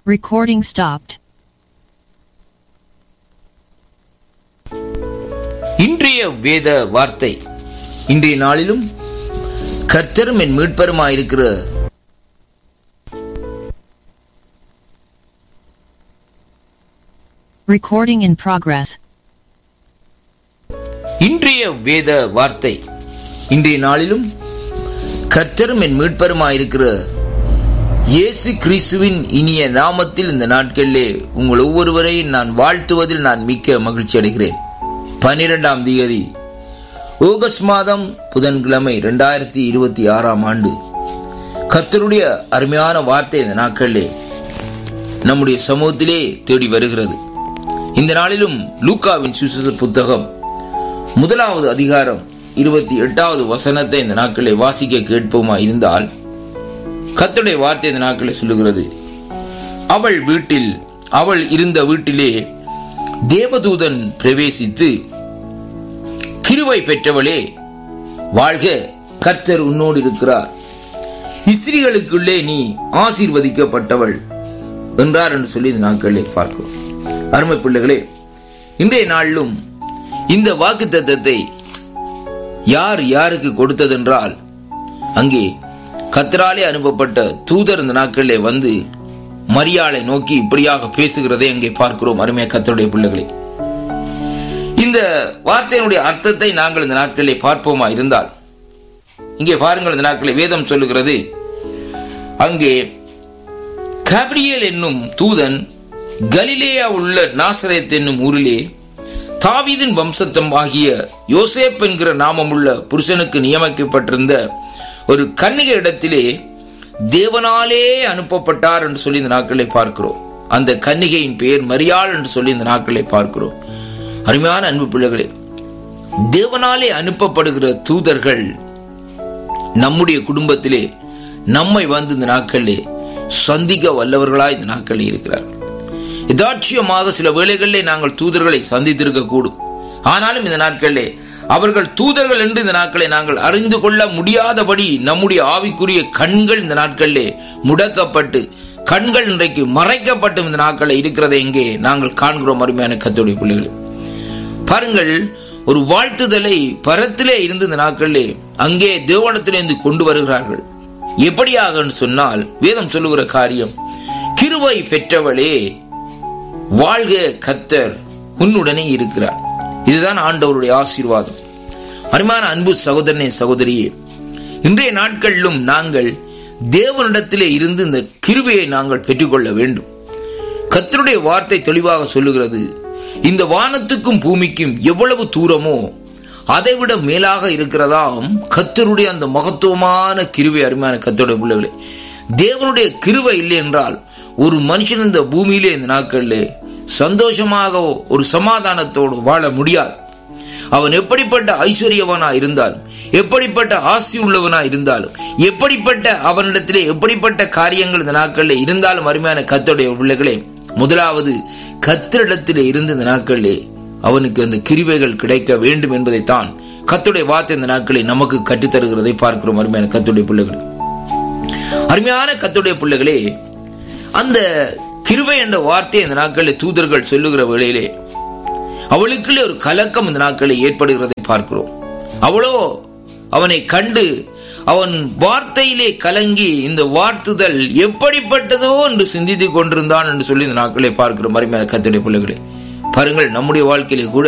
Recording stopped. இன்றைய வேத வார்த்தை இன்றைய நாளிலும் கர்த்தரும் என் மீட்பருமாயிருக்கிற Recording in progress. இன்றைய வேத வார்த்தை இன்றைய நாளிலும் கர்த்தரும் என் மீட்பருமாயிருக்கிற இயேசு கிறிஸ்துவின் இனிய நாமத்தில் இந்த நாட்களிலே உங்கள் ஒவ்வொருவரையும் நான் வாழ்த்துவதில் நான் மிக்க மகிழ்ச்சி அடைகிறேன் பனிரெண்டாம் தேதி ஆகஸ்ட் மாதம் புதன்கிழமை இரண்டாயிரத்தி இருபத்தி ஆறாம் ஆண்டு கர்த்தருடைய அருமையான வார்த்தை இந்த நாட்களிலே நம்முடைய சமூகத்திலே தேடி வருகிறது இந்த நாளிலும் லூக்காவின் சுவிசேஷ புத்தகம் முதலாவது அதிகாரம் இருபத்தி எட்டாவது வசனத்தை இந்த நாட்களை வாசிக்க கேட்போமா இருந்தால் கர்த்தருடைய வார்த்தை இந்த நாட்களை சொல்லுகிறது அவள் வீட்டில் அவள் இருந்த வீட்டிலே தேவதூதன் பிரவேசித்து கிருவை பெற்றவளே வாழ்க கர்த்தர் உன்னோடு இருக்கிறார் இஸ்ரீகளுக்குள்ளே நீ ஆசீர்வதிக்கப்பட்டவள் என்றார் என்று சொல்லி இந்த நாட்களை பார்க்கிறோம் அருமை பிள்ளைகளே இன்றைய நாளிலும் இந்த வாக்கு தத்தத்தை யார் யாருக்கு கொடுத்ததென்றால் அங்கே கத்தராலே அனுப்பப்பட்ட தூதர் இந்த நாட்களிலே வந்து மரியாளை நோக்கி இப்படியாக பேசுகிறதை அங்கே பார்க்கிறோம் அருமையா கத்தருடைய பிள்ளைகளே இந்த வார்த்தையினுடைய அர்த்தத்தை நாங்கள் இந்த நாட்களிலே பார்ப்போமா இருந்தால் இங்கே பாருங்கள் இந்த நாட்களில் வேதம் சொல்லுகிறது அங்கே கபிரியல் என்னும் தூதன் கலிலேயா உள்ள நாசரேத் என்னும் ஊரிலே தாவீதின் வம்சத்தம் ஆகிய யோசேப் என்கிற நாமமுள்ள புருஷனுக்கு நியமிக்கப்பட்டிருந்த ஒரு கன்னிகை இடத்திலே தேவனாலே அனுப்பப்பட்டார் என்று சொல்லி இந்த நாட்களை பார்க்கிறோம் அந்த கன்னிகையின் பெயர் மரியாள் என்று சொல்லி இந்த நாட்களை பார்க்கிறோம் அருமையான அன்பு பிள்ளைகளே தேவனாலே அனுப்பப்படுகிற தூதர்கள் நம்முடைய குடும்பத்திலே நம்மை வந்து இந்த நாட்களிலே சந்திக்க வல்லவர்களாய் இந்த நாட்களில் இருக்கிறார்கள் யதாட்சியமாக சில வேளைகளிலே நாங்கள் தூதர்களை சந்தித்திருக்க கூடும் ஆனாலும் இந்த நாட்களிலே அவர்கள் தூதர்கள் என்று இந்த நாட்களை நாங்கள் அறிந்து கொள்ள முடியாதபடி நம்முடைய ஆவிக்குரிய கண்கள் இந்த நாட்களிலே முடக்கப்பட்டு கண்கள் இன்றைக்கு மறைக்கப்பட்டு இந்த நாட்களில் இருக்கிறதை இங்கே நாங்கள் காண்கிறோம் அருமையான கத்தோடைய பிள்ளைகளை பாருங்கள் ஒரு வாழ்த்துதலை பரத்திலே இருந்து இந்த நாட்களிலே அங்கே தேவனத்திலிருந்து கொண்டு வருகிறார்கள் எப்படியாக சொன்னால் வேதம் சொல்லுகிற காரியம் கிருவை பெற்றவளே வாழ்க கத்தர் உன்னுடனே இருக்கிறார் இதுதான் ஆண்டவருடைய ஆசீர்வாதம் அருமையான அன்பு சகோதரனே சகோதரியே இன்றைய நாட்களிலும் நாங்கள் தேவனிடத்திலே இருந்து இந்த கிருவையை நாங்கள் பெற்றுக்கொள்ள வேண்டும் கத்தருடைய வார்த்தை தெளிவாக சொல்லுகிறது இந்த வானத்துக்கும் பூமிக்கும் எவ்வளவு தூரமோ அதைவிட மேலாக இருக்கிறதாம் கத்தருடைய அந்த மகத்துவமான கிருவை அருமையான கத்தருடைய பிள்ளைகளே தேவனுடைய கிருவை இல்லை என்றால் ஒரு மனுஷன் இந்த பூமியிலே இந்த நாட்களிலே சந்தோஷமாக ஒரு சமாதானத்தோடு வாழ முடியாது அவன் எப்படிப்பட்ட ஐஸ்வர்யவனா இருந்தாலும் எப்படிப்பட்ட ஆஸ்தி உள்ளவனா இருந்தாலும் எப்படிப்பட்ட அவனிடத்திலே எப்படிப்பட்ட காரியங்கள் இந்த நாட்களில் இருந்தாலும் அருமையான கத்தோடைய பிள்ளைகளே முதலாவது கத்திரிடத்திலே இருந்து இந்த நாட்களிலே அவனுக்கு அந்த கிருவைகள் கிடைக்க வேண்டும் என்பதைத்தான் கத்துடைய வார்த்தை இந்த நாட்களை நமக்கு கற்றுத்தருகிறதை பார்க்கிறோம் அருமையான கத்துடைய பிள்ளைகள் அருமையான கத்துடைய பிள்ளைகளே அந்த கிருவை என்ற வார்த்தை இந்த நாட்களில் தூதர்கள் சொல்லுகிற வேளையிலே அவளுக்குள்ளே ஒரு கலக்கம் இந்த நாட்களில் ஏற்படுகிறதை பார்க்கிறோம் அவளோ அவனை கண்டு அவன் வார்த்தையிலே கலங்கி இந்த வார்த்துதல் எப்படிப்பட்டதோ என்று சிந்தித்துக் கொண்டிருந்தான் என்று சொல்லி இந்த நாட்களை பார்க்கிறோம் மறுமையான கத்துடைய பிள்ளைகளே பாருங்கள் நம்முடைய வாழ்க்கையிலே கூட